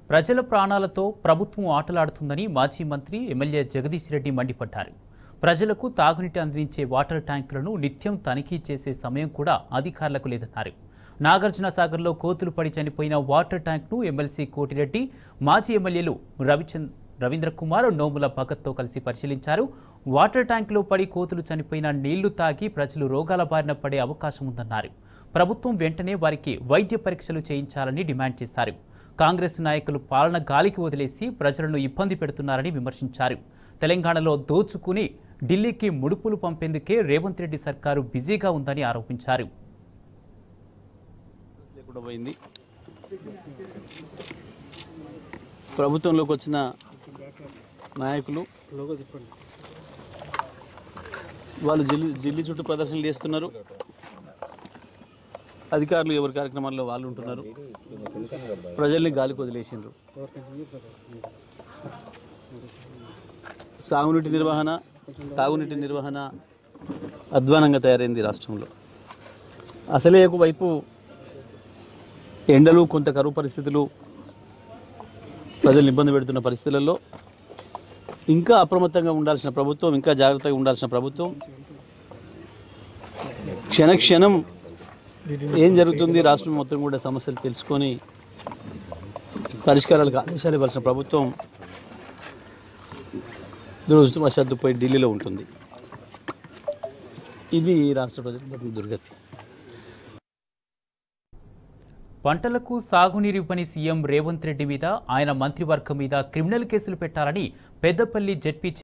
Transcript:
ప్రజల ప్రాణాలతో ప్రభుత్వం ఆటలాడుతుందని మాజీ మంత్రి ఎమ్మెల్యే జగదీష్ రెడ్డి మండిపడ్డారు ప్రజలకు తాగునీటి అందించే వాటర్ ట్యాంకులను నిత్యం తనిఖీ చేసే సమయం కూడా అధికారులకు లేదన్నారు నాగార్జున సాగర్లో కోతులు పడి చనిపోయిన వాటర్ ట్యాంక్ను ఎమ్మెల్సీ కోటిరెడ్డి మాజీ ఎమ్మెల్యేలు రవిచంద్ రవీంద్ర కుమార్ నోముల భగత్తో కలిసి పరిశీలించారు వాటర్ ట్యాంకులో పడి కోతులు చనిపోయిన నీళ్లు తాగి ప్రజలు రోగాల బారిన పడే అవకాశం ఉందన్నారు ప్రభుత్వం వెంటనే వారికి వైద్య పరీక్షలు చేయించాలని డిమాండ్ చేశారు కాంగ్రెస్ నాయకులు పాలన గాలికి వదిలేసి ప్రజలను ఇబ్బంది పెడుతున్నారని విమర్శించారు తెలంగాణలో దోచుకుని ఢిల్లీకి ముడుపులు పంపేందుకే రేవంత్ రెడ్డి సర్కారు బిజీగా ఉందని ఆరోపించారు లేకుండా పోయింది ప్రభుత్వంలోకి వచ్చిన నాయకులు వాళ్ళు జిల్లి జిల్లి చుట్టూ ప్రదర్శనలు చేస్తున్నారు అధికారులు ఎవరి కార్యక్రమాల్లో వాళ్ళు ఉంటున్నారు ప్రజల్ని గాలికి వదిలేసిండ్రు సాగునీటి నిర్వహణ తాగునీటి నిర్వహణ అధ్వానంగా తయారైంది రాష్ట్రంలో అసలే ఒకవైపు ఎండలు కొంత కరువు పరిస్థితులు ప్రజలు ఇబ్బంది పెడుతున్న పరిస్థితులలో ఇంకా అప్రమత్తంగా ఉండాల్సిన ప్రభుత్వం ఇంకా జాగ్రత్తగా ఉండాల్సిన ప్రభుత్వం క్షణ క్షణం ఏం జరుగుతుంది రాష్ట్రం మొత్తం కూడా సమస్యలు తెలుసుకొని పరిష్కారాలకు ఆదేశాలు ఇవ్వాల్సిన ప్రభుత్వం దురదృష్టవశాత్తు పోయి ఢిల్లీలో ఉంటుంది ఇది రాష్ట్ర ప్రజల దుర్గతి పంటలకు సాగునీరు ఇవ్వని సీఎం రేవంత్ రెడ్డి మీద ఆయన మంత్రివర్గం మీద క్రిమినల్ కేసులు పెట్టాలని పెద్దపల్లి జెడ్పీ